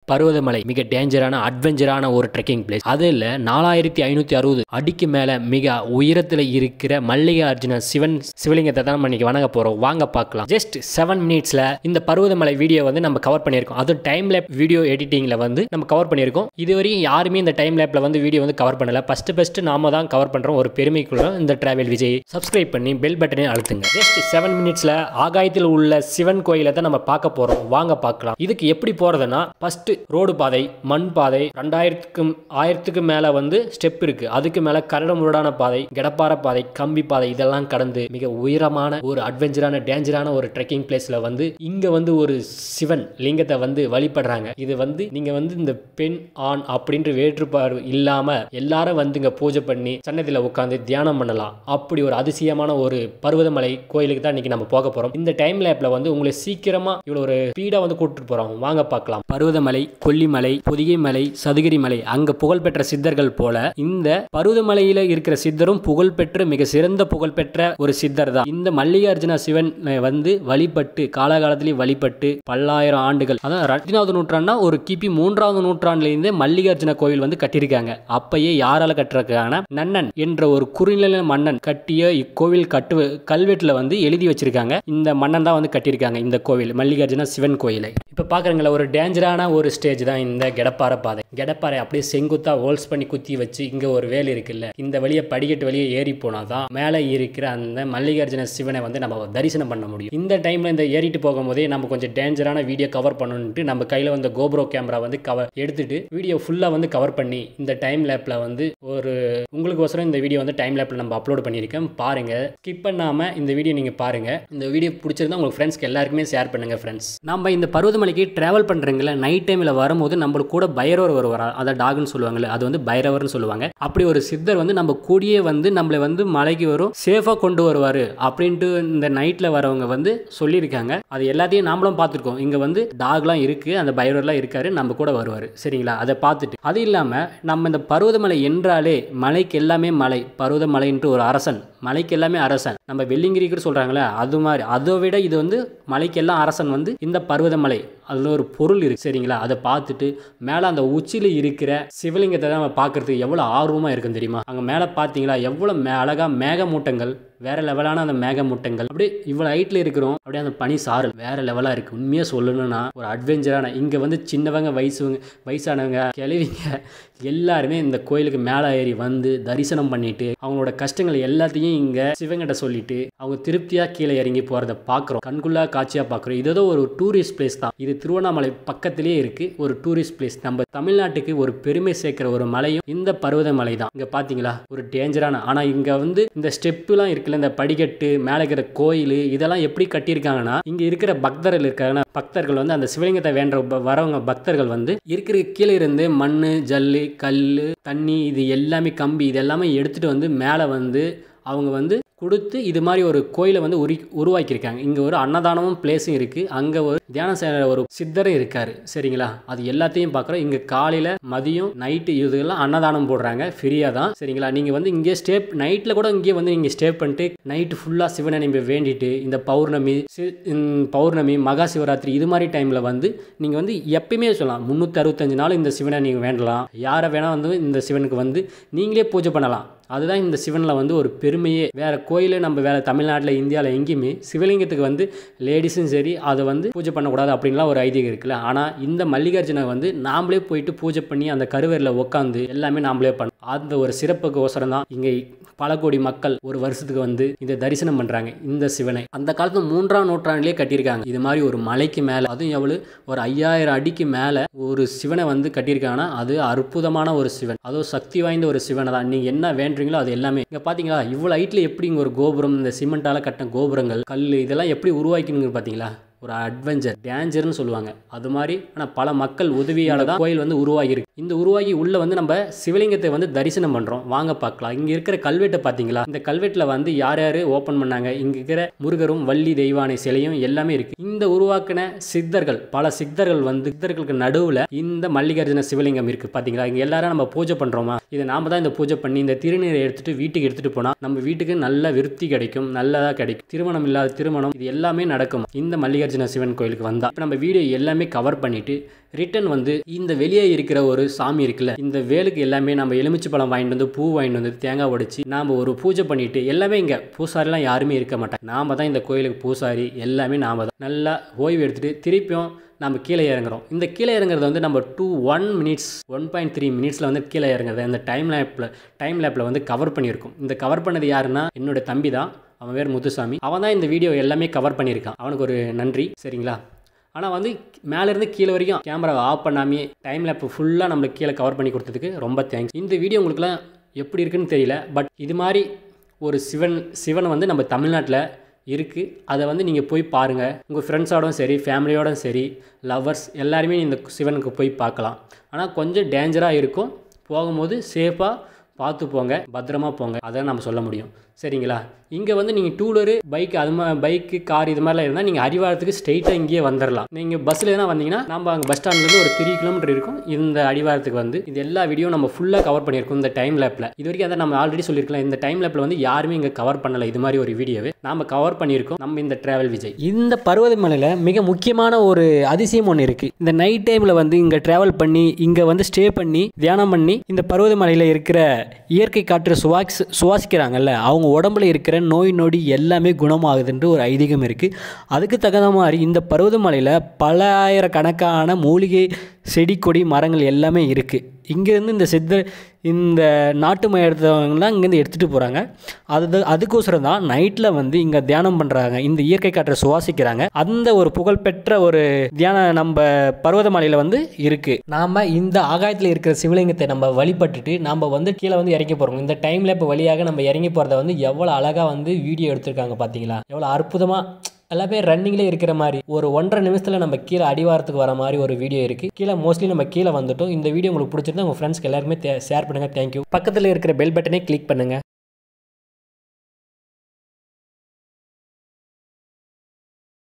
பருவதமலை மிக டேஞ்சரான அட்வென்ச்சரான ஒரு ட்ரெக்கிங் பிளேஸ் அதில் நாலாயிரத்தி ஐநூற்றி அறுபது அடிக்கு மேலே மிக உயரத்தில் இருக்கிற மல்லிகார்ஜுன சிவன் சிவலிங்கத்தை தான் நம்ம இன்னைக்கு வணங்க போகிறோம் வாங்க பார்க்கலாம் ஜஸ்ட் செவன் மினிட்ஸில் இந்த பருவதமலை வீடியோ வந்து நம்ம கவர் பண்ணியிருக்கோம் அதுவும் டைம் லேப் வீடியோ எடிட்டிங்கில் வந்து நம்ம கவர் பண்ணியிருக்கோம் இதுவரையும் யாருமே இந்த டைம் லேப்பில் வந்து வீடியோ வந்து கவர் பண்ணல ஃபஸ்ட்டு ஃபஸ்ட்டு நாம தான் கவர் பண்ணுறோம் ஒரு பெருமைக்குள்ள இந்த டிராவல் விஜய் சப்ஸ்கிரைப் பண்ணி பெல் பட்டனை அழுத்துங்க ஜஸ்ட் செவன் மினிட்ஸில் ஆகாயத்தில் உள்ள சிவன் கோயிலை தான் நம்ம பார்க்க போகிறோம் வாங்க பார்க்கலாம் இதுக்கு எப்படி போகிறதுனா ஃபஸ்ட்டு ரோடு பாதை மண் பாதை ரெண்டாயிரத்துக்கும் ஆயிரத்துக்கு மேலே வந்து ஸ்டெப் இருக்கு அதுக்கு மேலே கரடு முரடான பாதை கடப்பார பாதை கம்பி பாதை இதெல்லாம் கடந்து மிக உயரமான ஒரு அட்வென்ச்சரான டேஞ்சரான ஒரு ட்ரெக்கிங் பிளேஸ்ல வந்து இங்க வந்து ஒரு சிவன் லிங்கத்தை வந்து வழிபடுறாங்க இது வந்து நீங்க வந்து இந்த பெண் ஆண் அப்படின்ற வேற்றுப்பாடு இல்லாம எல்லாரும் வந்து இங்க பூஜை பண்ணி சன்னதியில் உட்காந்து தியானம் பண்ணலாம் அப்படி ஒரு அதிசயமான ஒரு பருவதமலை கோயிலுக்கு தான் இன்னைக்கு நம்ம போக போறோம் இந்த டைம் லேப்ல வந்து உங்களை சீக்கிரமா இவ்வளோ ஒரு ஸ்பீடா வந்து கூட்டிட்டு போறோம் வாங்க பார்க்கலாம் பருவதமலை கொல்லிமலை பொதிகை மலை சதுகிரி மலை அங்க புகழ்பெற்ற சித்தர்கள் போல இந்த பருவதமலையில இருக்கிற சித்தரும் புகழ்பெற்ற மிக சிறந்த புகழ்பெற்ற ஒரு சித்தர் தான் இந்த மல்லிகார்ஜுன சிவன் அஹ், வந்து வழிபட்டு காலகாலத்திலேயே வழிபட்டு பல்லாயிரம் ஆண்டுகள் அதான் ரெண்டாவது நூற்றாண்டுனா ஒரு கிபி மூன்றாவது நூற்றாண்டுல இருந்தே மல்லிகார்ஜுன கோயில் வந்து கட்டியிருக்காங்க அப்பயே யாரால கட்டுறதுக்கான நன்னன் என்ற ஒரு குறுநில மன்னன் கட்டிய இக்கோவில் கட்டு கல்வெட்டுல வந்து எழுதி வச்சிருக்காங்க இந்த மன்னன் தான் வந்து கட்டியிருக்காங்க இந்த கோவில் மல்லிகார்ஜுன சிவன் கோயிலை இப்போ பார்க்குறீங்களா ஒரு டேஞ்சரான ஒரு ஸ்டேஜ் தான் இந்த கெடப்பாறை பாதை கெடப்பாறை அப்படியே செங்குத்தா ஹோல்ஸ் பண்ணி குத்தி வச்சு இங்கே ஒரு வேல் இருக்குல்ல இந்த வழியை படிக்கட்டு வழியே ஏறி போனால் தான் மேலே இருக்கிற அந்த மல்லிகார்ஜுன சிவனை வந்து நம்ம தரிசனம் பண்ண முடியும் இந்த டைமில் இந்த ஏறிட்டு போகும்போதே நம்ம கொஞ்சம் டேஞ்சரான வீடியோ கவர் பண்ணணுன்ட்டு நம்ம கையில் வந்து கோப்ரோ கேமரா வந்து கவர் எடுத்துட்டு வீடியோ ஃபுல்லாக வந்து கவர் பண்ணி இந்த டைம் லேப்பில் வந்து ஒரு உங்களுக்கோசரம் இந்த வீடியோ வந்து டைம் லேப்பில் நம்ம அப்லோட் பண்ணியிருக்கேன் பாருங்க ஸ்கிப் பண்ணாமல் இந்த வீடியோ நீங்கள் பாருங்க இந்த வீடியோ பிடிச்சிருந்தா உங்களுக்கு ஃப்ரெண்ட்ஸ்க்கு எல்லாருக்குமே ஷேர் பண்ணுங்க ஃப்ரெண்ட்ஸ் நம்ம இந்த பருவதமலைக்கு ட்ராவல் பண்ணுறீங்களா நைட் டைமில் வரும்போது நம்மளுக்கு கூட பைரவர் வருவாரா அதை டாக்னு சொல்லுவாங்கல்ல அது வந்து பைரவர்னு சொல்லுவாங்க அப்படி ஒரு சித்தர் வந்து நம்ம கூடியே வந்து நம்மளை வந்து மலைக்கு வரும் சேஃபாக கொண்டு வருவார் அப்படின்ட்டு இந்த நைட்டில் வரவங்க வந்து சொல்லியிருக்காங்க அது எல்லாத்தையும் நாமளும் பார்த்துருக்கோம் இங்கே வந்து டாக்லாம் இருக்குது அந்த பைரவர்லாம் இருக்காரு நம்ம கூட வருவார் சரிங்களா அதை பார்த்துட்டு அது இல்லாமல் நம்ம இந்த பருவதமலை என்றாலே மலைக்கு எல்லாமே மலை பருவதமலைன்ட்டு ஒரு அரசன் மலைக்கு எல்லாமே அரசன் நம்ம வெள்ளிங்கிரிக்கு சொல்கிறாங்களே அது மாதிரி அதை விட இது வந்து மலைக்கெல்லாம் அரசன் வந்து இந்த பருவதமலை அதில் ஒரு பொருள் இருக்குது சரிங்களா அதை பார்த்துட்டு மேலே அந்த உச்சியில் இருக்கிற சிவலிங்கத்தை தான் நம்ம பார்க்குறதுக்கு எவ்வளோ ஆர்வமாக இருக்கும் தெரியுமா அங்கே மேலே பார்த்தீங்களா எவ்வளோ மே அழகாக மேகமூட்டங்கள் வேற லெவலான அந்த மேகமூட்டங்கள் அப்படியே இவ்வளோ ஹைட்டில் இருக்கிறோம் அப்படியே அந்த பனி சாரல் வேற லெவலாக இருக்குது உண்மையாக சொல்லணும்னா ஒரு அட்வென்ச்சரான இங்கே வந்து சின்னவங்க வயசுவங்க வயசானவங்க கிழவிங்க எல்லாருமே இந்த கோயிலுக்கு மேலே ஏறி வந்து தரிசனம் பண்ணிட்டு அவங்களோட கஷ்டங்கள் எல்லாத்தையும் இங்கே சிவங்கிட்ட சொல்லிட்டு அவங்க திருப்தியாக கீழே இறங்கி போகிறத பார்க்குறோம் கண்குள்ளா காட்சியாக பார்க்குறோம் இது ஏதோ ஒரு டூரிஸ்ட் பிளேஸ் தான் இது திருவண்ணாமலை பக்கத்திலேயே இருக்குது ஒரு டூரிஸ்ட் பிளேஸ் நம்ம தமிழ்நாட்டுக்கு ஒரு பெருமை சேர்க்கிற ஒரு மலையும் இந்த பருவதமலை தான் இங்கே பார்த்தீங்களா ஒரு டேஞ்சரான ஆனால் இங்கே வந்து இந்த ஸ்டெப்புலாம் இருக்குல்ல இந்த படிக்கட்டு மேலே இருக்கிற கோயில் இதெல்லாம் எப்படி கட்டியிருக்காங்கன்னா இங்கே இருக்கிற பக்தர்கள் இருக்காங்கன்னா பக்தர்கள் வந்து அந்த சிவலிங்கத்தை வேண்ட ப- வரவங்க பக்தர்கள் வந்து இருக்கிற கீழே இருந்து மண் ஜல்லு கல் தண்ணி இது எல்லாமே கம்பி இது எல்லாமே எடுத்துகிட்டு வந்து மேலே வந்து அவங்க வந்து கொடுத்து இது மாதிரி ஒரு கோயிலை வந்து உரி உருவாக்கியிருக்காங்க இங்கே ஒரு அன்னதானமும் பிளேஸும் இருக்குது அங்கே ஒரு தியானம் செய்கிற ஒரு சித்தரும் இருக்கார் சரிங்களா அது எல்லாத்தையும் பார்க்குறோம் இங்கே காலையில் மதியம் நைட்டு இதெல்லாம் அன்னதானம் போடுறாங்க ஃப்ரீயாக தான் சரிங்களா நீங்கள் வந்து இங்கே ஸ்டே நைட்டில் கூட இங்கே வந்து நீங்கள் ஸ்டே பண்ணிட்டு நைட்டு ஃபுல்லாக சிவனை நீங்கள் வேண்டிட்டு இந்த பௌர்ணமி சி- இந்த பௌர்ணமி மகா சிவராத்திரி இது மாதிரி டைமில் வந்து நீங்கள் வந்து எப்பயுமே சொல்லலாம் முந்நூற்றி அறுபத்தஞ்சு நாள் இந்த சிவனை நீங்கள் வேண்டலாம் யாரை வேணால் வந்து இந்த சிவனுக்கு வந்து நீங்களே பூஜை பண்ணலாம் அதுதான் இந்த சிவனில் வந்து ஒரு பெருமையே வேற கோயில் நம்ம வேற தமிழ்நாட்டில் இந்தியாவில் எங்கேயுமே சிவலிங்கத்துக்கு வந்து லேடிஸும் சரி அதை வந்து பூஜை பண்ணக்கூடாது அப்படின்லாம் ஒரு ஐதீகம் இருக்குல்ல ஆனால் இந்த மல்லிகார்ஜுனை வந்து நாமளே போயிட்டு பூஜை பண்ணி அந்த கருவேரில் உட்காந்து எல்லாமே நாமளே பண்ணோம் அந்த ஒரு சிறப்புக்கு ஒசரம் தான் இங்கே பல கோடி மக்கள் ஒரு வருஷத்துக்கு வந்து இந்த தரிசனம் பண்ணுறாங்க இந்த சிவனை அந்த காலத்து மூன்றாம் நூற்றாண்டிலே கட்டியிருக்காங்க இது மாதிரி ஒரு மலைக்கு மேலே அதுவும் எவ்வளவு ஒரு ஐயாயிரம் அடிக்கு மேலே ஒரு சிவனை வந்து கட்டியிருக்காங்கன்னா அது அற்புதமான ஒரு சிவன் அதுவும் சக்தி வாய்ந்த ஒரு சிவனை தான் நீங்கள் என்ன வேண்டுறீங்களோ அது எல்லாமே இங்கே பார்த்தீங்களா இவ்வளோ ஹைட்டில் எப்படி இங்கே ஒரு கோபுரம் இந்த சிமெண்டால் கட்டின கோபுரங்கள் கல் இதெல்லாம் எப்படி உருவாக்கினுங்க பார்த்தீங்களா ஒரு அட்வென்ச்சர் டேஞ்சர்னு சொல்லுவாங்க அது மாதிரி ஆனால் பல மக்கள் உதவியால் தான் கோயில் வந்து உருவாகியிருக்கு இந்த உருவாகி உள்ளே வந்து நம்ம சிவலிங்கத்தை வந்து தரிசனம் பண்ணுறோம் வாங்க பார்க்கலாம் இங்கே இருக்கிற கல்வெட்டை பார்த்தீங்களா இந்த கல்வெட்டில் வந்து யார் யார் ஓப்பன் பண்ணாங்க இங்கே இருக்கிற முருகரும் வள்ளி தெய்வானை சிலையும் எல்லாமே இருக்கு இந்த உருவாக்கின சித்தர்கள் பல சித்தர்கள் வந்து சித்தர்களுக்கு நடுவில் இந்த மல்லிகார்ஜுன சிவலிங்கம் இருக்கு பார்த்தீங்களா இங்கே எல்லாரும் நம்ம பூஜை பண்ணுறோமா இதை நாம தான் இந்த பூஜை பண்ணி இந்த திருநீரை எடுத்துட்டு வீட்டுக்கு எடுத்துட்டு போனால் நம்ம வீட்டுக்கு நல்ல விருத்தி கிடைக்கும் நல்லதாக கிடைக்கும் திருமணம் இல்லாத திருமணம் இது எல்லாமே நடக்கும் இந்த மல்லிகார்ஜுன மல்லிகார்ஜுன சிவன் கோயிலுக்கு வந்தால் இப்போ நம்ம வீடியோ எல்லாமே கவர் பண்ணிவிட்டு ரிட்டன் வந்து இந்த வெளியே இருக்கிற ஒரு சாமி இருக்குல்ல இந்த வேலுக்கு எல்லாமே நம்ம எலுமிச்சை பழம் வாங்கிட்டு வந்து பூ வாங்கிட்டு வந்து தேங்காய் உடைச்சி நாம் ஒரு பூஜை பண்ணிட்டு எல்லாமே இங்கே பூசாரிலாம் யாருமே இருக்க மாட்டாங்க நாம தான் இந்த கோயிலுக்கு பூசாரி எல்லாமே நாம தான் நல்லா ஓய்வு எடுத்துட்டு திருப்பியும் நம்ம கீழே இறங்குறோம் இந்த கீழே இறங்குறது வந்து நம்ம two one minutes one point three மினிட்ஸில் வந்து கீழே இறங்குறது இந்த டைம் லேப்பில் டைம் லேப்பில் வந்து கவர் பண்ணியிருக்கும் இந்த கவர் பண்ணது யாருன்னா என்னோட தம்பி தான் அவன் பேர் முத்துசாமி அவன் தான் இந்த வீடியோ எல்லாமே கவர் பண்ணியிருக்கான் அவனுக்கு ஒரு நன்றி சரிங்களா ஆனால் வந்து மேலேருந்து கீழே வரைக்கும் கேமராவை ஆஃப் பண்ணாமே டைம் லேப் ஃபுல்லாக நம்மளுக்கு கீழே கவர் பண்ணி கொடுத்ததுக்கு ரொம்ப தேங்க்ஸ் இந்த வீடியோ உங்களுக்குலாம் எப்படி இருக்குன்னு தெரியல பட் இது மாதிரி ஒரு சிவன் சிவனை வந்து நம்ம தமிழ்நாட்டில் இருக்குது அதை வந்து நீங்கள் போய் பாருங்கள் உங்கள் ஃப்ரெண்ட்ஸோடும் சரி ஃபேமிலியோடும் சரி லவ்வர்ஸ் எல்லாருமே இந்த சிவனுக்கு போய் பார்க்கலாம் ஆனால் கொஞ்சம் டேஞ்சராக இருக்கும் போகும்போது சேஃபாக பார்த்து போங்க பத்திரமா போங்க அதை நம்ம சொல்ல முடியும் சரிங்களா இங்கே வந்து நீங்கள் டூ வீலரு பைக் அது மாதிரி பைக்கு கார் இது மாதிரிலாம் இருந்தால் நீங்கள் அடிவாரத்துக்கு ஸ்ட்ரெயிட்டாக இங்கேயே வந்துடலாம் நீங்கள் பஸ்ஸில் தான் வந்தீங்கன்னா நம்ம அங்கே பஸ் ஸ்டாண்ட்லேருந்து ஒரு த்ரீ கிலோமீட்டர் இருக்கும் இந்த அடிவாரத்துக்கு வந்து இது எல்லா வீடியோ நம்ம ஃபுல்லாக கவர் பண்ணியிருக்கோம் இந்த டைம் லேப்பில் இது வரைக்கும் அதை நம்ம ஆல்ரெடி சொல்லியிருக்கலாம் இந்த டைம் லேப்பில் வந்து யாருமே இங்கே கவர் பண்ணலை இது மாதிரி ஒரு வீடியோவை நாம் கவர் பண்ணியிருக்கோம் நம்ம இந்த ட்ராவல் விஜய் இந்த பருவதமலையில் மிக முக்கியமான ஒரு அதிசயம் ஒன்று இருக்குது இந்த நைட் டைமில் வந்து இங்கே ட்ராவல் பண்ணி இங்கே வந்து ஸ்டே பண்ணி தியானம் பண்ணி இந்த பருவதமலையில் இருக்கிற இயற்கை காற்று சுவாசி சுவாசிக்கிறாங்கல்ல அவங்க உடம்புல இருக்கிற நோய் நொடி எல்லாமே குணமாகுதுன்ற ஒரு ஐதீகம் இருக்குது அதுக்கு தகுந்த மாதிரி இந்த பருவதமலையில் பல ஆயிரக்கணக்கான மூலிகை செடி கொடி மரங்கள் எல்லாமே இருக்குது இங்கேருந்து இந்த சித்தர் இந்த நாட்டு மயத்தவங்கலாம் இங்கேருந்து எடுத்துகிட்டு போகிறாங்க அது அதுக்கோசரம் தான் நைட்டில் வந்து இங்கே தியானம் பண்ணுறாங்க இந்த இயற்கை காற்றை சுவாசிக்கிறாங்க அந்த ஒரு புகழ்பெற்ற ஒரு தியான நம்ம பர்வதமலையில் வந்து இருக்குது நாம் இந்த ஆகாயத்தில் இருக்கிற சிவலிங்கத்தை நம்ம வழிபட்டுட்டு நம்ம வந்து கீழே வந்து இறங்கி போகிறோம் இந்த டைமில் இப்போ வழியாக நம்ம இறங்கி போகிறத வந்து எவ்வளோ அழகாக வந்து வீடியோ எடுத்திருக்காங்க பார்த்தீங்களா எவ்வளோ அற்புதமாக எல்லாமே ரன்னிங்லேயே இருக்கிற மாதிரி ஒரு ஒன்றரை நிமிஷத்தில் நம்ம கீழே அடிவாரத்துக்கு வர மாதிரி ஒரு வீடியோ இருக்குது கீழே மோஸ்ட்லி நம்ம கீழே வந்துட்டோம் இந்த வீடியோ உங்களுக்கு பிடிச்சிருந்தா உங்கள் ஃப்ரெண்ட்ஸ்க்கு எல்லாருமே ஷேர் பண்ணுங்கள் தேங்க்யூ பக்கத்தில் இருக்கிற பெல் பட்டனே கிளிக் பண்ணுங்கள்